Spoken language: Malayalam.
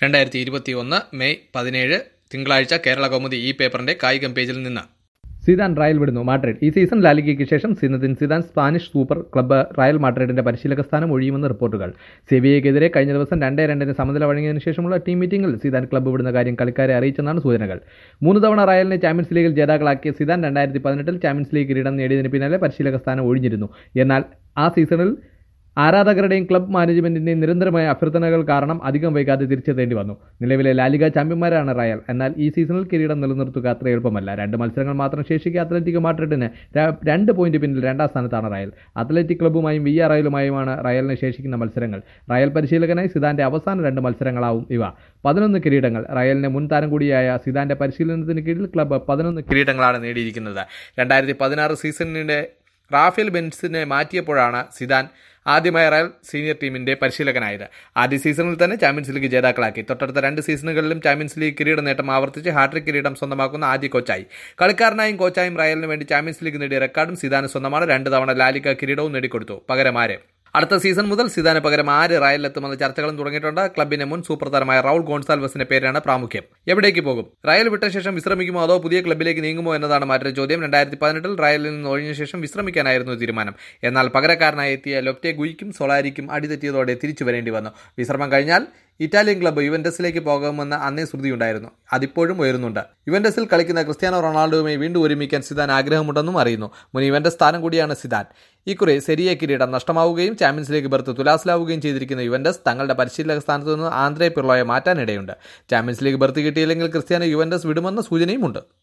രണ്ടായിരത്തി ഇരുപത്തി ഒന്ന് മെയ് പതിനേഴ് തിങ്കളാഴ്ച കേരള കൗമുദി ഈ പേപ്പറിന്റെ കായികം പേജിൽ നിന്ന് സിദാൻ റയൽ വിടുന്നു മാഡ്രിഡ് ഈ സീസൺ ലാലിഗയ്ക്ക് ശേഷം Zinedine Zidane Spanish super club Real മാഡ്രിഡിന്റെ പരിശീലക സ്ഥാനം ഒഴിയുമെന്ന് റിപ്പോർട്ടുകൾ സെവിയയ്ക്കെതിരെ കഴിഞ്ഞ ദിവസം രണ്ടേ രണ്ടിന് സമനില വഴങ്ങിയതിനു ശേഷമുള്ള ടീം മീറ്റിംഗിൽ സിദാൻ ക്ലബ്ബ് വിടുന്ന കാര്യം കളിക്കാരെ അറിയിച്ചെന്നാണ് സൂചനകൾ മൂന്ന് തവണ റയലിനെ ചാമ്പ്യൻസ് ലീഗിൽ ജേതാക്കളാക്കിയ സിദാൻ രണ്ടായിരത്തി പതിനെട്ടിൽ ചാമ്പ്യൻസ് ലീഗ് കിരീടം നേടിയതിന് പിന്നാലെ പരിശീലക സ്ഥാനം ഒഴിഞ്ഞിരുന്നു എന്നാൽ ആ സീസണിൽ ആരാധകരുടെയും ക്ലബ് മാനേജ്മെന്റിന്റെയും നിരന്തരമായ അഭ്യർത്ഥനകൾ കാരണം അധികം വൈകാതെ തിരിച്ചെത്തേണ്ടി വന്നു നിലവിലെ ലാലിക ചാമ്പ്യന്മാരാണ് റയൽ എന്നാൽ ഈ സീസണിൽ കിരീടം നിലനിർത്തുക അത്ര എളുപ്പമല്ല രണ്ട് മത്സരങ്ങൾ മാത്രം ശേഷിക്കുക അത്ലറ്റിക് മാഡ്രിഡിന് ര- രണ്ട് പോയിന്റ് പിന്നിൽ രണ്ടാം സ്ഥാനത്താണ് റയൽ അത്ലറ്റിക് ക്ലബ്ബുമായും വി ആർ റയലുമായുമാണ് റയലിന് ശേഷിക്കുന്ന മത്സരങ്ങൾ റയൽ പരിശീലകനായി സിദാന്റെ അവസാന രണ്ട് മത്സരങ്ങളാവും ഇവ പതിനൊന്ന് കിരീടങ്ങൾ റയലിന്റെ മുൻ താരം കൂടിയായ സിദാന്റെ പരിശീലനത്തിന് കീഴിൽ ക്ലബ്ബ് പതിനൊന്ന് കിരീടങ്ങളാണ് നേടിയിരിക്കുന്നത് രണ്ടായിരത്തി പതിനാറ് സീസണിനിടെ റാഫേൽ ബെൻസിനെ മാറ്റിയപ്പോഴാണ് സിദാൻ ആദ്യമായി റയൽ സീനിയർ ടീമിന്റെ പരിശീലകനായത് ആദ്യ സീസണിൽ തന്നെ ചാമ്പ്യൻസ് ലീഗ് ജേതാക്കളാക്കി തൊട്ടടുത്ത രണ്ട് സീസണുകളിലും ചാമ്പ്യൻസ് ലീഗ് കിരീട നേട്ടം ആവർത്തിച്ച് ഹാട്രിക് കിരീടം സ്വന്തമാക്കുന്ന ആദ്യ കോച്ചായി കളിക്കാരനായും കോച്ചായും റയലിന് വേണ്ടി ചാമ്പ്യൻസ് ലീഗ് നേടിയ റെക്കോർഡും സിദാന് സ്വന്തമാണ് രണ്ട് തവണ ലാലിക കിരീടവും നേടിക്കൊടുത്തു പകരം ആര് അടുത്ത സീസൺ മുതൽ സിദാന് പകരം ആര് റയലിലെത്തുമെന്ന ചർച്ചകളും തുടങ്ങിയിട്ടുണ്ട് ക്ലബിന്റെ മുൻ സൂപ്പർ താരമായ റൗൾ ഗോൺസാൽവസിന്റെ പേരാണ് പ്രാമുഖ്യം എവിടേക്ക് പോകും റയൽ വിട്ട ശേഷം വിശ്രമിക്കുമോ അതോ പുതിയ ക്ലബിലേക്ക് നീങ്ങുമോ എന്നതാണ് മറ്റൊരു ചോദ്യം രണ്ടായിരത്തി പതിനെട്ടിൽ റയലിൽ നിന്ന് ഒഴിഞ്ഞ ശേഷം വിശ്രമിക്കാനായിരുന്നു തീരുമാനം എന്നാൽ പകരക്കാരനായി എത്തിയ ലൊപ്റ്റെ ഗുയിക്കും സൊളാരിക്കും അടിതെറ്റിയതോടെ തിരിച്ചു വരേണ്ടി വന്നു വിശ്രമം കഴിഞ്ഞാൽ ഇറ്റാലിയൻ ക്ലബ്ബ് യുവന്റസിലേക്ക് പോകാമെന്ന് അന്നേ ശ്രുതിയുണ്ടായിരുന്നു അതിപ്പോഴും ഉയരുന്നുണ്ട് യുവന്റസിൽ കളിക്കുന്ന ക്രിസ്ത്യാനോ റൊണാൾഡോയുമായി വീണ്ടും ഒരുമിക്കാൻ സിദാൻ ആഗ്രഹമുണ്ടെന്നും അറിയുന്നു മുൻ യുവന്റസ് സ്ഥാനം കൂടിയാണ് സിദാൻ ഇക്കുറി സെരിയ കിരീടം നഷ്ടമാവുകയും ചാമ്പ്യൻസ് ലീഗ് ബർത്ത് തുലാസിലാവുകയും ചെയ്തിരിക്കുന്ന യുവന്റസ് തങ്ങളുടെ പരിശീലക സ്ഥാനത്ത് നിന്ന് ആന്ധ്രേ പിർളോയെ മാറ്റാനിടയുണ്ട് ചാമ്പ്യൻസ് ലീഗ് ബർത്ത് കിട്ടിയില്ലെങ്കിൽ ക്രിസ്ത്യാനോ യുവന്റസ് വിടുമെന്ന സൂചനയുമുണ്ട്